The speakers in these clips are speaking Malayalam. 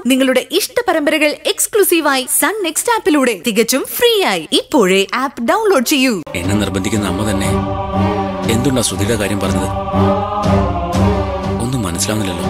നിങ്ങളുടെ ഇഷ്ട പരമ്പരകൾ എക്സ്ക്ലൂസീവായി സൺ നെക്സ്റ്റ് ആപ്പിലൂടെ തികച്ചും ഫ്രീ ആയി ഇപ്പോഴേ ആപ്പ് ഡൗൺലോഡ് ചെയ്യൂ എന്നെ നിർബന്ധിക്കുന്ന അമ്മ തന്നെ എന്തുണ്ടാ ശ്രുതിയുടെ കാര്യം പറഞ്ഞത് ഒന്നും മനസ്സിലാവുന്നില്ലല്ലോ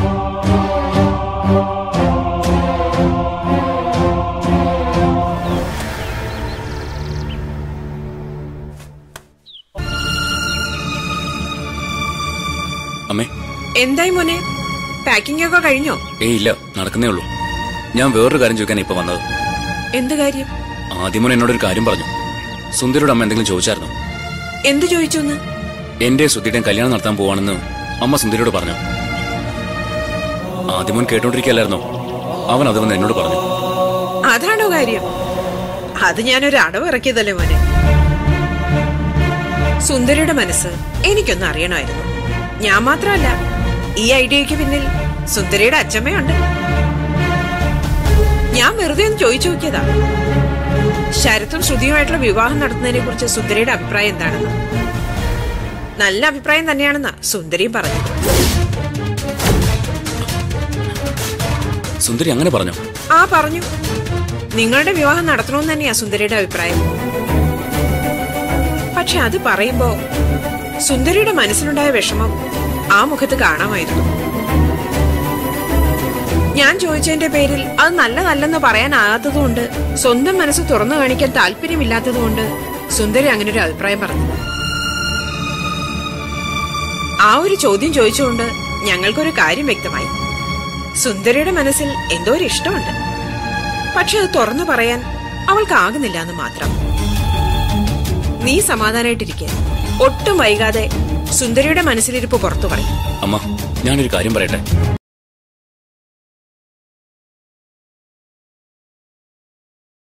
അമ്മേ എന്തായി മോനെ പാക്കിംഗ് ഒക്കെ കഴിഞ്ഞോ ഏയ് ഇല്ല നടക്കുന്നേ ഉള്ളൂ ഞാൻ വേറൊരു കാര്യം ചോദിക്കാൻ ഇപ്പൊ വന്നത് എന്ത് കാര്യം ആദ്യമോൻ എന്നോടൊരു കാര്യം പറഞ്ഞു സുന്ദരിയുടെ അമ്മ എന്തെങ്കിലും ചോദിച്ചായിരുന്നു എന്ത് ചോദിച്ചു എന്ന് എന്റെ സുധിയുടെയും കല്യാണം നടത്താൻ പോവാണെന്ന് അമ്മ സുന്ദരിയോട് പറഞ്ഞു ആദ്യമോൻ കേട്ടോണ്ടിരിക്കല്ലായിരുന്നോ അവൻ അത് വന്ന് എന്നോട് പറഞ്ഞു അതാണോ കാര്യം അത് ഞാനൊരു അടവ് ഇറക്കിയതല്ലേ മോനെ സുന്ദരിയുടെ മനസ്സ് എനിക്കൊന്ന് അറിയണമായിരുന്നു ഞാൻ മാത്രമല്ല ഈ ഐഡിയയ്ക്ക് പിന്നിൽ സുന്ദരിയുടെ അച്ഛമ്മയുണ്ട് ഞാൻ വെറുതെ ഒന്ന് ചോദിച്ചു നോക്കിയതാ ശരത്തും ശ്രുതിയുമായിട്ടുള്ള വിവാഹം നടത്തുന്നതിനെ കുറിച്ച് സുന്ദരിയുടെ അഭിപ്രായം എന്താണെന്ന് നല്ല അഭിപ്രായം തന്നെയാണെന്നാ സുന്ദരിയും പറഞ്ഞു സുന്ദരി അങ്ങനെ പറഞ്ഞു ആ പറഞ്ഞു നിങ്ങളുടെ വിവാഹം നടത്തണമെന്ന് തന്നെയാ സുന്ദരിയുടെ അഭിപ്രായം പക്ഷെ അത് പറയുമ്പോ സുന്ദരിയുടെ മനസ്സിലുണ്ടായ വിഷമം ആ മുഖത്ത് കാണാമായിരുന്നു ഞാൻ ചോദിച്ചതിന്റെ പേരിൽ അത് നല്ലതല്ലെന്ന് പറയാനാകാത്തതുകൊണ്ട് സ്വന്തം മനസ്സ് തുറന്നു കാണിക്കാൻ താല്പര്യമില്ലാത്തതുകൊണ്ട് സുന്ദരി അങ്ങനെ ഒരു അഭിപ്രായം പറഞ്ഞു ആ ഒരു ചോദ്യം ചോദിച്ചുകൊണ്ട് ഞങ്ങൾക്കൊരു കാര്യം വ്യക്തമായി സുന്ദരിയുടെ മനസ്സിൽ എന്തോ ഒരു ഇഷ്ടമുണ്ട് പക്ഷെ അത് തുറന്നു പറയാൻ അവൾക്കാകുന്നില്ല എന്ന് മാത്രം നീ സമാധാനായിട്ടിരിക്കെ ഒട്ടും വൈകാതെ സുന്ദരിയുടെ മനസ്സിലിരിപ്പ് പുറത്തു പറയും അമ്മ ഞാനൊരു കാര്യം പറയട്ടെ